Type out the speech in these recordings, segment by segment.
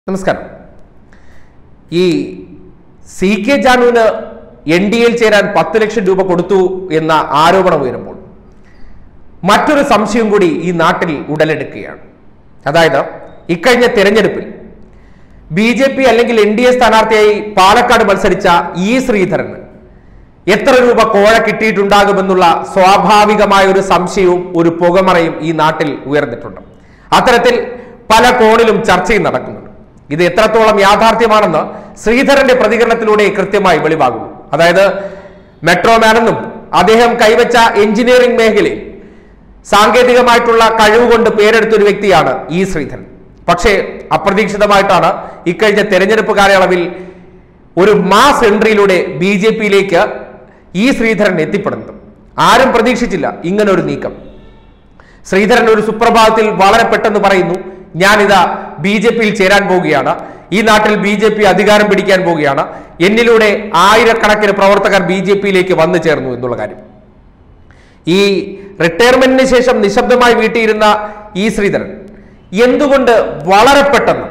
നമസ്കാരം ഈ സി കെ ജാനുവിന് എൻ ഡി എയിൽ ചേരാൻ പത്ത് ലക്ഷം രൂപ കൊടുത്തു എന്ന ആരോപണം ഉയരുമ്പോൾ മറ്റൊരു സംശയം കൂടി ഈ നാട്ടിൽ ഉടലെടുക്കുകയാണ് അതായത് ഇക്കഴിഞ്ഞ തെരഞ്ഞെടുപ്പിൽ ബി ജെ പി അല്ലെങ്കിൽ എൻ ഡി എ സ്ഥാനാർത്ഥിയായി പാലക്കാട് മത്സരിച്ച ഇ ശ്രീധരന് എത്ര രൂപ കോഴ കിട്ടിയിട്ടുണ്ടാകുമെന്നുള്ള സ്വാഭാവികമായ ഒരു സംശയവും ഒരു പുകമറയും ഈ നാട്ടിൽ ഉയർന്നിട്ടുണ്ട് അത്തരത്തിൽ പല കോണിലും ചർച്ചയും നടക്കുന്നുണ്ട് ഇത് എത്രത്തോളം യാഥാർത്ഥ്യമാണെന്ന് ശ്രീധരന്റെ പ്രതികരണത്തിലൂടെ കൃത്യമായി വെളിവാകുന്നു അതായത് മെട്രോമാനെന്നും അദ്ദേഹം കൈവച്ച എഞ്ചിനീയറിംഗ് മേഖലയിൽ സാങ്കേതികമായിട്ടുള്ള കഴിവുകൊണ്ട് പേരെടുത്ത ഒരു വ്യക്തിയാണ് ഇ ശ്രീധരൻ പക്ഷേ അപ്രതീക്ഷിതമായിട്ടാണ് ഇക്കഴിഞ്ഞ തെരഞ്ഞെടുപ്പ് കാലയളവിൽ ഒരു മാസ് എൻട്രിയിലൂടെ ബി ജെ പിയിലേക്ക് ഇ ശ്രീധരൻ എത്തിപ്പെടുന്നത് ആരും പ്രതീക്ഷിച്ചില്ല ഇങ്ങനെ ഒരു നീക്കം ശ്രീധരൻ ഒരു സുപ്രഭാതത്തിൽ വളരെ പെട്ടെന്ന് പറയുന്നു ഞാനിതാ ബി ജെ പിയിൽ ചേരാൻ പോവുകയാണ് ഈ നാട്ടിൽ ബി ജെ പി അധികാരം പിടിക്കാൻ പോവുകയാണ് എന്നിലൂടെ ആയിരക്കണക്കിന് പ്രവർത്തകർ ബി ജെ പിയിലേക്ക് വന്നു ചേർന്നു എന്നുള്ള കാര്യം ഈ റിട്ടയർമെന്റിന് ശേഷം നിശബ്ദമായി വീട്ടിയിരുന്ന ഈ ശ്രീധരൻ എന്തുകൊണ്ട് വളരെ പെട്ടെന്ന്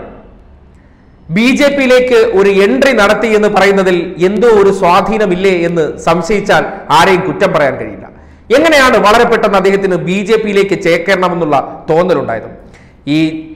ബി ജെ പിയിലേക്ക് ഒരു എൻട്രി നടത്തി എന്ന് പറയുന്നതിൽ എന്തോ ഒരു സ്വാധീനമില്ലേ എന്ന് സംശയിച്ചാൽ ആരെയും കുറ്റം പറയാൻ കഴിയില്ല എങ്ങനെയാണ് വളരെ പെട്ടെന്ന് അദ്ദേഹത്തിന് ബി ജെ പിയിലേക്ക് ചേക്കേറണമെന്നുള്ള തോന്നലുണ്ടായത് ഈ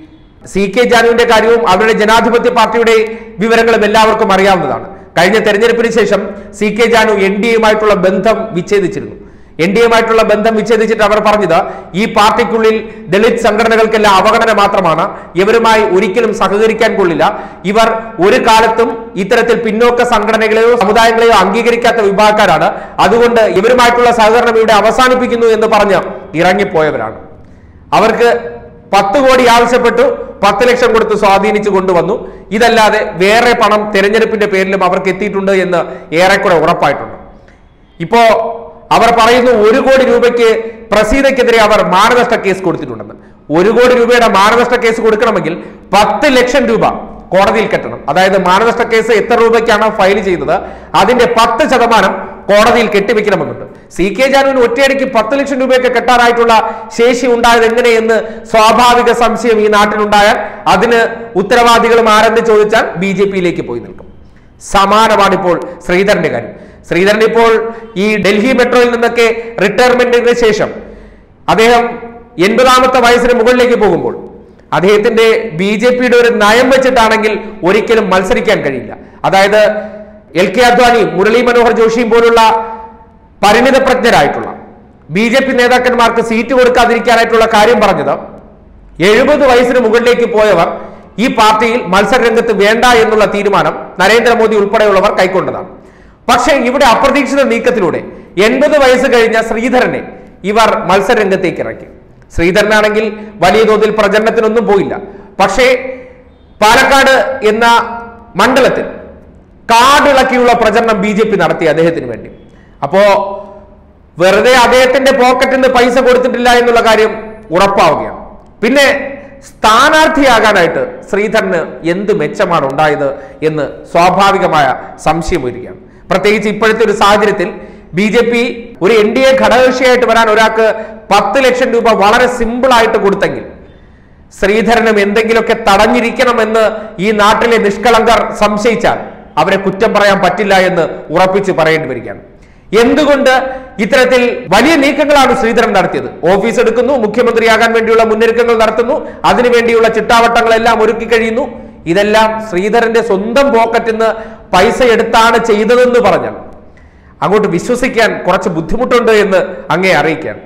സി കെ ജാനുവിന്റെ കാര്യവും അവരുടെ ജനാധിപത്യ പാർട്ടിയുടെ വിവരങ്ങളും എല്ലാവർക്കും അറിയാവുന്നതാണ് കഴിഞ്ഞ തെരഞ്ഞെടുപ്പിന് ശേഷം സി കെ ജാനു എൻ ഡി എയുമായിട്ടുള്ള ബന്ധം വിച്ഛേദിച്ചിരുന്നു എൻ ഡി എയുമായിട്ടുള്ള ബന്ധം വിച്ഛേദിച്ചിട്ട് അവർ പറഞ്ഞത് ഈ പാർട്ടിക്കുള്ളിൽ ദളിത് സംഘടനകൾക്കെല്ലാം അവഗണന മാത്രമാണ് ഇവരുമായി ഒരിക്കലും സഹകരിക്കാൻ കൊള്ളില്ല ഇവർ ഒരു കാലത്തും ഇത്തരത്തിൽ പിന്നോക്ക സംഘടനകളെയോ സമുദായങ്ങളെയോ അംഗീകരിക്കാത്ത വിഭാഗക്കാരാണ് അതുകൊണ്ട് ഇവരുമായിട്ടുള്ള സഹകരണം ഇവിടെ അവസാനിപ്പിക്കുന്നു എന്ന് പറഞ്ഞ് ഇറങ്ങിപ്പോയവരാണ് അവർക്ക് പത്ത് കോടി ആവശ്യപ്പെട്ടു പത്ത് ലക്ഷം കൊടുത്ത് സ്വാധീനിച്ചു കൊണ്ടുവന്നു ഇതല്ലാതെ വേറെ പണം തെരഞ്ഞെടുപ്പിന്റെ പേരിലും അവർക്ക് എത്തിയിട്ടുണ്ട് എന്ന് ഏറെക്കുറെ ഉറപ്പായിട്ടുണ്ട് ഇപ്പോ അവർ പറയുന്നു ഒരു കോടി രൂപയ്ക്ക് പ്രസീതയ്ക്കെതിരെ അവർ മാനനഷ്ട കേസ് കൊടുത്തിട്ടുണ്ടെന്ന് ഒരു കോടി രൂപയുടെ മാനനഷ്ട കേസ് കൊടുക്കണമെങ്കിൽ പത്ത് ലക്ഷം രൂപ കോടതിയിൽ കെട്ടണം അതായത് മാനനഷ്ട കേസ് എത്ര രൂപയ്ക്കാണ് ഫയൽ ചെയ്തത് അതിന്റെ പത്ത് ശതമാനം കോടതിയിൽ കെട്ടിവെക്കണമെന്നുണ്ട് സി കെ ജാനുവിന് ഒറ്റയടിക്ക് പത്ത് ലക്ഷം രൂപയൊക്കെ കെട്ടാനായിട്ടുള്ള ശേഷി ഉണ്ടായത് എങ്ങനെയെന്ന് സ്വാഭാവിക സംശയം ഈ നാട്ടിലുണ്ടായാൽ അതിന് ഉത്തരവാദികളും ആരെന്ന് ചോദിച്ചാൽ ബി ജെ പിയിലേക്ക് പോയി നിൽക്കും സമാനമാണ് ഇപ്പോൾ ശ്രീധരന്റെ കാര്യം ശ്രീധരൻ ഇപ്പോൾ ഈ ഡൽഹി മെട്രോയിൽ നിന്നൊക്കെ റിട്ടയർമെന്റിന് ശേഷം അദ്ദേഹം എൺപതാമത്തെ വയസ്സിന് മുകളിലേക്ക് പോകുമ്പോൾ അദ്ദേഹത്തിന്റെ ബി ജെ പിയുടെ ഒരു നയം വെച്ചിട്ടാണെങ്കിൽ ഒരിക്കലും മത്സരിക്കാൻ കഴിയില്ല അതായത് എൽ കെ അദ്വാനിയും മുരളി മനോഹർ ജോഷിയും പോലുള്ള പരിണിതപ്രജ്ഞരായിട്ടുള്ള ബി ജെ പി നേതാക്കന്മാർക്ക് സീറ്റ് കൊടുക്കാതിരിക്കാനായിട്ടുള്ള കാര്യം പറഞ്ഞത് എഴുപത് വയസ്സിന് മുകളിലേക്ക് പോയവർ ഈ പാർട്ടിയിൽ മത്സരരംഗത്ത് വേണ്ട എന്നുള്ള തീരുമാനം നരേന്ദ്രമോദി ഉൾപ്പെടെയുള്ളവർ കൈക്കൊണ്ടതാണ് പക്ഷേ ഇവിടെ അപ്രതീക്ഷിത നീക്കത്തിലൂടെ എൺപത് വയസ്സ് കഴിഞ്ഞ ശ്രീധരനെ ഇവർ മത്സരരംഗത്തേക്ക് ഇറക്കി ശ്രീധരനാണെങ്കിൽ വലിയ തോതിൽ പ്രചരണത്തിനൊന്നും പോയില്ല പക്ഷേ പാലക്കാട് എന്ന മണ്ഡലത്തിൽ കാടിളക്കിയുള്ള പ്രചരണം ബി ജെ പി നടത്തി അദ്ദേഹത്തിന് വേണ്ടി അപ്പോ വെറുതെ അദ്ദേഹത്തിന്റെ പോക്കറ്റിൽ നിന്ന് പൈസ കൊടുത്തിട്ടില്ല എന്നുള്ള കാര്യം ഉറപ്പാവുകയാണ് പിന്നെ സ്ഥാനാർത്ഥിയാകാനായിട്ട് ശ്രീധരന് എന്ത് മെച്ചമാണ് ഉണ്ടായത് എന്ന് സ്വാഭാവികമായ സംശയം വരികയാണ് പ്രത്യേകിച്ച് ഇപ്പോഴത്തെ ഒരു സാഹചര്യത്തിൽ ബി ജെ പി ഒരു എൻ ഡി എ ഘടകകക്ഷിയായിട്ട് വരാൻ ഒരാൾക്ക് പത്ത് ലക്ഷം രൂപ വളരെ സിമ്പിൾ ആയിട്ട് കൊടുത്തെങ്കിൽ ശ്രീധരനും എന്തെങ്കിലുമൊക്കെ തടഞ്ഞിരിക്കണമെന്ന് ഈ നാട്ടിലെ നിഷ്കളങ്കർ സംശയിച്ചാൽ അവരെ കുറ്റം പറയാൻ പറ്റില്ല എന്ന് ഉറപ്പിച്ച് പറയേണ്ടി വരികയാണ് എന്തുകൊണ്ട് ഇത്തരത്തിൽ വലിയ നീക്കങ്ങളാണ് ശ്രീധരൻ നടത്തിയത് ഓഫീസ് എടുക്കുന്നു മുഖ്യമന്ത്രിയാകാൻ വേണ്ടിയുള്ള മുന്നൊരുക്കങ്ങൾ നടത്തുന്നു അതിനുവേണ്ടിയുള്ള ചിട്ടാവട്ടങ്ങളെല്ലാം ഒരുക്കി കഴിയുന്നു ഇതെല്ലാം ശ്രീധരന്റെ സ്വന്തം പോക്കറ്റിൽ നിന്ന് പൈസ എടുത്താണ് ചെയ്തതെന്ന് പറഞ്ഞാൽ അങ്ങോട്ട് വിശ്വസിക്കാൻ കുറച്ച് ബുദ്ധിമുട്ടുണ്ട് എന്ന് അങ്ങേ അറിയിക്കാൻ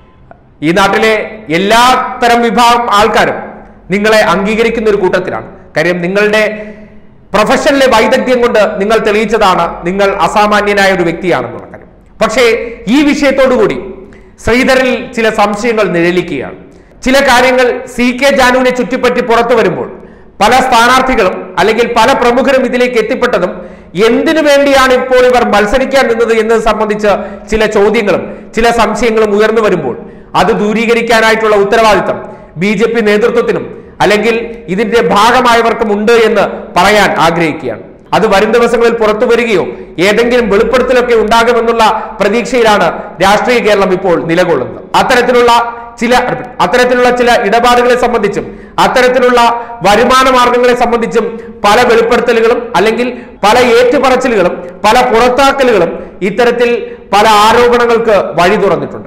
ഈ നാട്ടിലെ എല്ലാ തരം വിഭാഗം ആൾക്കാരും നിങ്ങളെ അംഗീകരിക്കുന്ന ഒരു കൂട്ടത്തിലാണ് കാര്യം നിങ്ങളുടെ പ്രൊഫഷനിലെ വൈദഗ്ധ്യം കൊണ്ട് നിങ്ങൾ തെളിയിച്ചതാണ് നിങ്ങൾ അസാമാന്യനായ ഒരു വ്യക്തിയാണെന്നുള്ള കാര്യം പക്ഷേ ഈ വിഷയത്തോടു കൂടി ശ്രീധരനിൽ ചില സംശയങ്ങൾ നിഴലിക്കുകയാണ് ചില കാര്യങ്ങൾ സി കെ ജാനുവിനെ ചുറ്റിപ്പറ്റി പുറത്തു വരുമ്പോൾ പല സ്ഥാനാർത്ഥികളും അല്ലെങ്കിൽ പല പ്രമുഖരും ഇതിലേക്ക് എത്തിപ്പെട്ടതും എന്തിനു വേണ്ടിയാണ് ഇപ്പോൾ ഇവർ മത്സരിക്കാൻ നിന്നത് എന്നത് സംബന്ധിച്ച് ചില ചോദ്യങ്ങളും ചില സംശയങ്ങളും ഉയർന്നു വരുമ്പോൾ അത് ദൂരീകരിക്കാനായിട്ടുള്ള ഉത്തരവാദിത്തം ബി ജെ പി നേതൃത്വത്തിനും അല്ലെങ്കിൽ ഇതിന്റെ ഭാഗമായവർക്കും ഉണ്ട് എന്ന് പറയാൻ ആഗ്രഹിക്കുകയാണ് അത് വരും ദിവസങ്ങളിൽ പുറത്തു വരികയോ ഏതെങ്കിലും വെളിപ്പെടുത്തലൊക്കെ ഉണ്ടാകുമെന്നുള്ള പ്രതീക്ഷയിലാണ് രാഷ്ട്രീയ കേരളം ഇപ്പോൾ നിലകൊള്ളുന്നത് അത്തരത്തിലുള്ള ചില അത്തരത്തിലുള്ള ചില ഇടപാടുകളെ സംബന്ധിച്ചും അത്തരത്തിലുള്ള വരുമാന മാർഗങ്ങളെ സംബന്ധിച്ചും പല വെളിപ്പെടുത്തലുകളും അല്ലെങ്കിൽ പല ഏറ്റുപറച്ചിലുകളും പല പുറത്താക്കലുകളും ഇത്തരത്തിൽ പല ആരോപണങ്ങൾക്ക് വഴി തുറന്നിട്ടുണ്ട്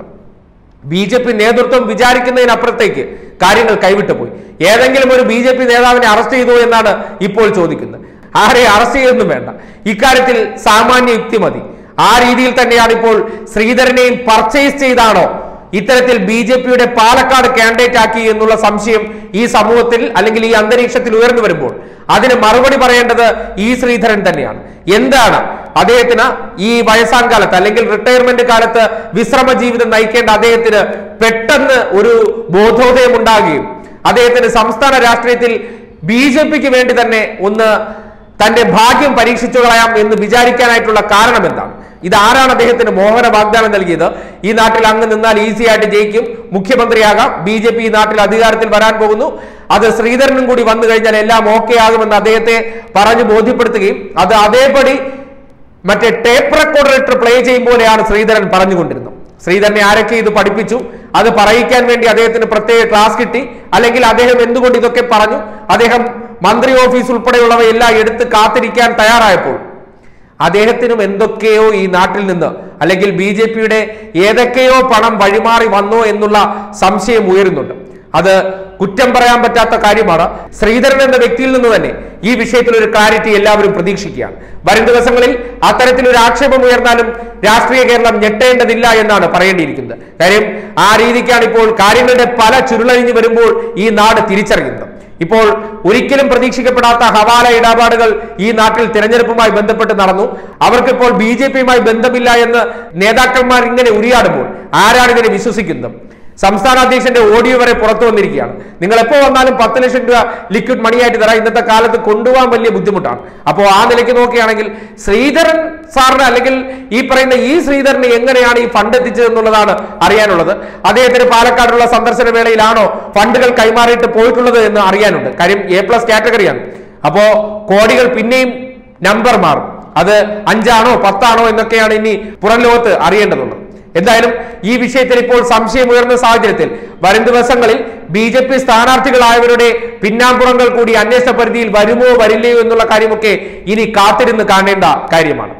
ബി ജെ പി നേതൃത്വം വിചാരിക്കുന്നതിനപ്പുറത്തേക്ക് കാര്യങ്ങൾ കൈവിട്ടു പോയി ഏതെങ്കിലും ഒരു ബി ജെ പി നേതാവിനെ അറസ്റ്റ് ചെയ്തു എന്നാണ് ഇപ്പോൾ ചോദിക്കുന്നത് ആരെ അറസ്റ്റ് ചെയ്തൊന്നും വേണ്ട ഇക്കാര്യത്തിൽ സാമാന്യ യുക്തി മതി ആ രീതിയിൽ തന്നെയാണ് ഇപ്പോൾ ശ്രീധരനെയും പർച്ചേസ് ചെയ്താണോ ഇത്തരത്തിൽ ബി ജെ പിയുടെ പാലക്കാട് കാൻഡിഡേറ്റ് ആക്കി എന്നുള്ള സംശയം ഈ സമൂഹത്തിൽ അല്ലെങ്കിൽ ഈ അന്തരീക്ഷത്തിൽ ഉയർന്നു വരുമ്പോൾ അതിന് മറുപടി പറയേണ്ടത് ഈ ശ്രീധരൻ തന്നെയാണ് എന്താണ് അദ്ദേഹത്തിന് ഈ വയസ്സാം കാലത്ത് അല്ലെങ്കിൽ റിട്ടയർമെന്റ് കാലത്ത് വിശ്രമ ജീവിതം നയിക്കേണ്ട അദ്ദേഹത്തിന് പെട്ടെന്ന് ഒരു ബോധോദയം ഉണ്ടാകുകയും അദ്ദേഹത്തിന് സംസ്ഥാന രാഷ്ട്രീയത്തിൽ ബി ജെ പിക്ക് വേണ്ടി തന്നെ ഒന്ന് തന്റെ ഭാഗ്യം പരീക്ഷിച്ചു കളയാം എന്ന് വിചാരിക്കാനായിട്ടുള്ള കാരണം എന്താണ് ഇത് ആരാണ് അദ്ദേഹത്തിന് മോഹന വാഗ്ദാനം നൽകിയത് ഈ നാട്ടിൽ അങ്ങ് നിന്നാൽ ഈസി ആയിട്ട് ജയിക്കും മുഖ്യമന്ത്രിയാകാം ബി ജെ പി ഈ നാട്ടിൽ അധികാരത്തിൽ വരാൻ പോകുന്നു അത് ശ്രീധരനും കൂടി വന്നു കഴിഞ്ഞാൽ എല്ലാം ഓക്കെ ആകുമെന്ന് അദ്ദേഹത്തെ പറഞ്ഞു ബോധ്യപ്പെടുത്തുകയും അത് അതേപടി മറ്റേ ടേപ്പ് റെക്കോർഡർ ഇട്ട് പ്ലേ ചെയ്യും പോലെയാണ് ശ്രീധരൻ പറഞ്ഞുകൊണ്ടിരുന്നത് ശ്രീധരനെ ആരൊക്കെ ഇത് പഠിപ്പിച്ചു അത് പറയിക്കാൻ വേണ്ടി അദ്ദേഹത്തിന് പ്രത്യേക ക്ലാസ് കിട്ടി അല്ലെങ്കിൽ അദ്ദേഹം എന്തുകൊണ്ട് ഇതൊക്കെ പറഞ്ഞു അദ്ദേഹം മന്ത്രി ഓഫീസ് ഉൾപ്പെടെയുള്ളവയെല്ലാം എടുത്ത് കാത്തിരിക്കാൻ തയ്യാറായപ്പോൾ അദ്ദേഹത്തിനും എന്തൊക്കെയോ ഈ നാട്ടിൽ നിന്ന് അല്ലെങ്കിൽ ബി ജെ പിയുടെ ഏതൊക്കെയോ പണം വഴിമാറി വന്നോ എന്നുള്ള സംശയം ഉയരുന്നുണ്ട് അത് കുറ്റം പറയാൻ പറ്റാത്ത കാര്യമാണ് ശ്രീധരൻ എന്ന വ്യക്തിയിൽ നിന്ന് തന്നെ ഈ വിഷയത്തിൽ ഒരു ക്ലാരിറ്റി എല്ലാവരും പ്രതീക്ഷിക്കുകയാണ് വരും ദിവസങ്ങളിൽ അത്തരത്തിലൊരു ആക്ഷേപം ഉയർന്നാലും രാഷ്ട്രീയ കേരളം ഞെട്ടേണ്ടതില്ല എന്നാണ് പറയേണ്ടിയിരിക്കുന്നത് കാര്യം ആ രീതിക്കാണ് ഇപ്പോൾ കാര്യങ്ങളുടെ പല ചുരുളഴിഞ്ഞു വരുമ്പോൾ ഈ നാട് തിരിച്ചറിയുന്നത് ഇപ്പോൾ ഒരിക്കലും പ്രതീക്ഷിക്കപ്പെടാത്ത ഹവാല ഇടപാടുകൾ ഈ നാട്ടിൽ തിരഞ്ഞെടുപ്പുമായി ബന്ധപ്പെട്ട് നടന്നു അവർക്കിപ്പോൾ ബി ജെ പിയുമായി ബന്ധമില്ല എന്ന് നേതാക്കന്മാർ ഇങ്ങനെ ഉരിയാടുമ്പോൾ ആരാണ് ഇതിനെ വിശ്വസിക്കുന്നത് സംസ്ഥാന അധ്യക്ഷന്റെ ഓഡിയോ വരെ പുറത്തു വന്നിരിക്കുകയാണ് നിങ്ങൾ എപ്പോ വന്നാലും പത്ത് ലക്ഷം രൂപ ലിക്വിഡ് മണിയായിട്ട് തരാം ഇന്നത്തെ കാലത്ത് കൊണ്ടുപോകാൻ വലിയ ബുദ്ധിമുട്ടാണ് അപ്പോൾ ആ നിലയ്ക്ക് നോക്കുകയാണെങ്കിൽ ശ്രീധരൻ സാറിന് അല്ലെങ്കിൽ ഈ പറയുന്ന ഈ ശ്രീധരന് എങ്ങനെയാണ് ഈ ഫണ്ട് എത്തിച്ചത് എന്നുള്ളതാണ് അറിയാനുള്ളത് അദ്ദേഹത്തിന് പാലക്കാടുള്ള സന്ദർശന വേളയിലാണോ ഫണ്ടുകൾ കൈമാറിയിട്ട് പോയിട്ടുള്ളത് എന്ന് അറിയാനുണ്ട് കാര്യം എ പ്ലസ് കാറ്റഗറിയാണ് അപ്പോ കോടികൾ പിന്നെയും നമ്പർ മാറും അത് അഞ്ചാണോ പത്താണോ എന്നൊക്കെയാണ് ഇനി പുറം ലോകത്ത് അറിയേണ്ടതുള്ളത് എന്തായാലും ഈ വിഷയത്തിൽ ഇപ്പോൾ സംശയം ഉയർന്ന സാഹചര്യത്തിൽ വരും ദിവസങ്ങളിൽ ബി ജെ പി സ്ഥാനാർത്ഥികളായവരുടെ പിന്നാമ്പുറങ്ങൾ കൂടി അന്വേഷണ പരിധിയിൽ വരുമോ വരില്ലയോ എന്നുള്ള കാര്യമൊക്കെ ഇനി കാത്തിരുന്ന് കാണേണ്ട കാര്യമാണ്